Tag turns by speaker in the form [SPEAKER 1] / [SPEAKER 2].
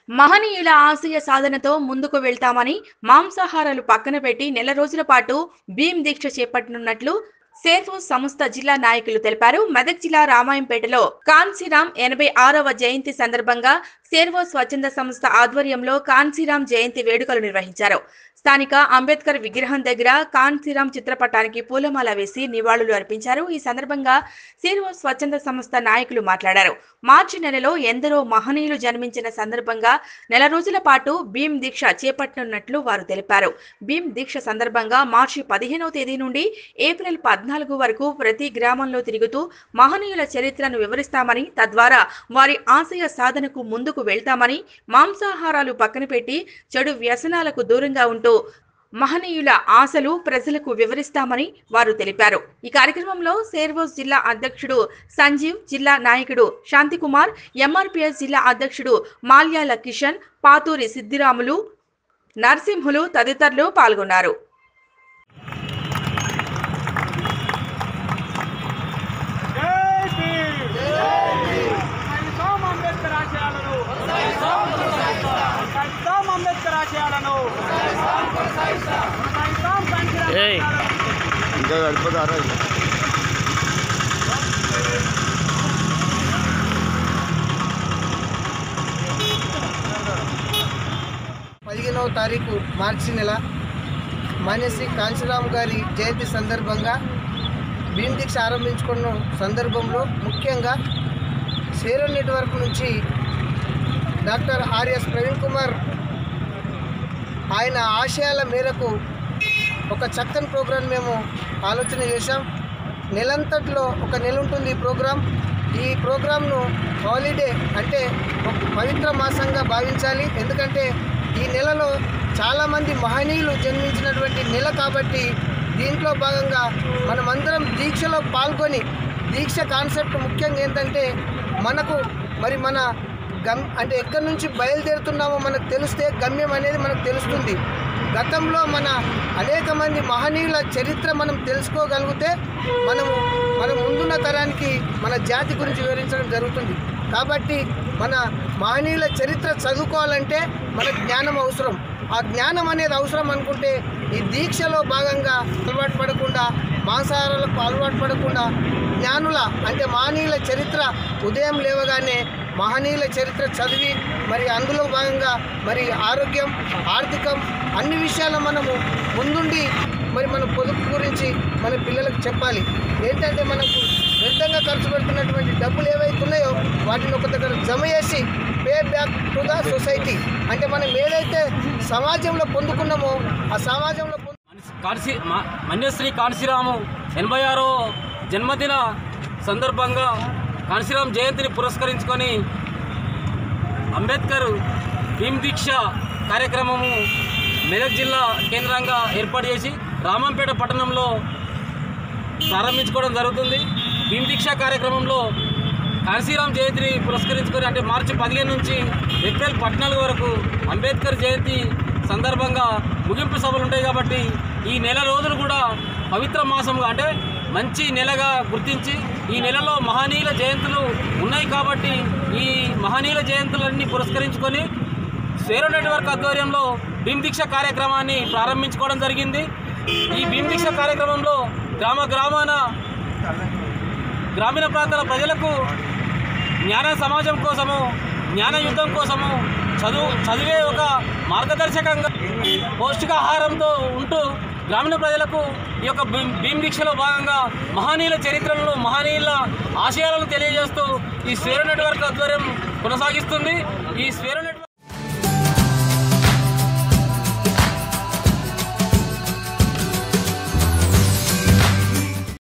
[SPEAKER 1] మహనీయుల ఆశయ సాధనతో ముందుకు వెళ్తామని మాంసాహారాలు పక్కన పెట్టి నెల రోజుల పాటు భీమ్ దీక్ష చేపట్టనున్నట్లు సేర్వో సంస్థ జిల్లా నాయకులు తెలిపారు మెదక్ జిల్లా రామాయంపేటలో కాన్సీరాం ఎనభై ఆరవ జయంతి సందర్భంగా సేర్వో స్వచ్ఛంద సంస్థ ఆధ్వర్యంలో కాన్సీరాం జయంతి వేడుకలు నిర్వహించారు స్థానిక అంబేద్కర్ విగ్రహం దగ్గర కాన్సీరాం చిత్రపటానికి పూలమాల వేసి నివాళులు అర్పించారు ఈ సందర్భంగా సేర్వో స్వచ్ఛంద సంస్థ నాయకులు మాట్లాడారు మార్చి నెలలో ఎందరో మహనీయులు జన్మించిన సందర్భంగా నెల రోజుల పాటు భీమ్ దీక్ష చేపట్టనున్నట్లు వారు తెలిపారు భీమ్ దీక్ష సందర్భంగా మార్చి పదిహేనవ తేదీ నుండి ఏప్రిల్ పద్నాలుగు వరకు ప్రతి గ్రామంలో తిరుగుతూ మహనీయుల చరిత్రను వివరిస్తామని తద్వారా వారి ఆశయ సాధనకు ముందుకు వెళ్తామని మాంసాహారాలు పక్కన పెట్టి చెడు వ్యసనాలకు దూరంగా ఉంటూ మహనీయుల ఆశలు ప్రజలకు వివరిస్తామని వారు తెలిపారు ఈ కార్యక్రమంలో సేర్వోస్ జిల్లా అధ్యక్షుడు సంజీవ్ జిల్లా నాయకుడు శాంతికుమార్ ఎంఆర్పిఎస్ జిల్లా అధ్యక్షుడు మాల్యాల కిషన్ పాతూరి సిద్దిరాములు నరసింహులు తదితరులు పాల్గొన్నారు
[SPEAKER 2] జై భీమ్ కొనసాగిద్దాం అంబేద్కర్ ఆశయాలను కొనసాగిద్దాం అంబేద్కర్ ఆశయాలను కొనసాగిద్దాం కాంతిరామ్ ఆశయాలను.
[SPEAKER 3] ఇంకా గడిపోతారా
[SPEAKER 4] పదిహేనవ తారీఖు మార్చి నెల మాన్యశ్రీ కాంశీరామ్ గారి జయంతి సందర్భంగా భీమ్ దీక్ష ఆరంభించుకున్న సందర్భంలో ముఖ్యంగా సేరో నెట్వర్క్ నుంచి డాక్టర్ ఆర్ఎస్ ప్రవీణ్ కుమార్ ఆయన ఆశయాల మేరకు ఒక చక్కని ప్రోగ్రాం మేము ఆలోచన చేశాం నెలంతట్లో ఒక నెల ఉంటుంది ఈ ప్రోగ్రాం ఈ ప్రోగ్రాంను హాలిడే అంటే ఒక పవిత్ర మాసంగా భావించాలి ఎందుకంటే ఈ నెలలో చాలామంది మహనీయులు జన్మించినటువంటి నెల కాబట్టి దీంట్లో భాగంగా మనమందరం దీక్షలో పాల్గొని దీక్ష కాన్సెప్ట్ ముఖ్యంగా ఏంటంటే మనకు మరి మన గమ్ అంటే ఎక్కడి నుంచి బయలుదేరుతున్నామో మనకు తెలిస్తే గమ్యం అనేది మనకు తెలుస్తుంది గతంలో మన అనేక మంది మహనీయుల చరిత్ర మనం తెలుసుకోగలిగితే మనము మన ముందున్న తరానికి మన జాతి గురించి వివరించడం జరుగుతుంది కాబట్టి మన మహనీయుల చరిత్ర చదువుకోవాలంటే మన జ్ఞానం అవసరం ఆ జ్ఞానం అనేది అవసరం అనుకుంటే ఈ దీక్షలో భాగంగా అలవాటు పడకుండా మాంసాహారాలకు అలవాటు పడకుండా జ్ఞానుల అంటే మహనీయుల చరిత్ర ఉదయం లేవగానే మహనీయుల చరిత్ర చదివి మరి అందులో భాగంగా మరి ఆరోగ్యం ఆర్థికం అన్ని విషయాలు మనము ముందుండి మరి మన పొదుపు గురించి మన పిల్లలకు చెప్పాలి ఏంటంటే మనకు వ్యర్థంగా ఖర్చు పెడుతున్నటువంటి డబ్బులు ఏవైతే ఉన్నాయో వాటిని ఒక దగ్గర జమ చేసి pay back to the society అంటే మనం ఏదైతే సమాజంలో పొందుకున్నామో ఆ సమాజంలో పొందు
[SPEAKER 5] కాన్సి మ- మన్యశ్రీ కాన్సీరాము ఎనభై ఆరో జన్మదిన సందర్భంగా కాన్సీరామ్ జయంతిని పురస్కరించుకొని అంబేద్కర్ భీమ్ దీక్ష కార్యక్రమము మెదక్ జిల్లా కేంద్రంగా ఏర్పాటు చేసి రామంపేట పట్టణంలో ప్రారంభించుకోవడం జరుగుతుంది భీమ్ దీక్ష కార్యక్రమంలో కాన్సీరామ్ జయంతిని పురస్కరించుకొని అంటే మార్చి పదిహేను నుంచి ఏప్రిల్ పద్నాలుగు వరకు అంబేద్కర్ జయంతి సందర్భంగా ముగింపు సభలు ఉంటాయి కాబట్టి ఈ నెల రోజులు కూడా పవిత్ర మాసంగా అంటే మంచి నెలగా గుర్తించి ఈ నెలలో మహనీయుల జయంతులు ఉన్నాయి కాబట్టి ఈ మహనీయుల జయంతులన్నీ పురస్కరించుకొని సేరో నెట్వర్క్ ఆధ్వర్యంలో భీమ్ దీక్ష కార్యక్రమాన్ని ప్రారంభించుకోవడం జరిగింది ఈ భీమ్ దీక్ష కార్యక్రమంలో గ్రామ గ్రామాన గ్రామీణ ప్రాంతాల ప్రజలకు జ్ఞాన సమాజం కోసము జ్ఞాన యుద్ధం కోసము చదువు చదివే ఒక మార్గదర్శకంగా పౌష్టికాహారంతో ఉంటూ గ్రామీణ ప్రజలకు ఈ యొక్క భీమ్ భీమ్ దీక్షలో భాగంగా మహనీయుల చరిత్రలను మహనీయుల ఆశయాలను తెలియజేస్తూ ఈ స్వేర నెట్వర్క్ ఆధ్వర్యం కొనసాగిస్తుంది ఈ స్వేర నెట్వర్క్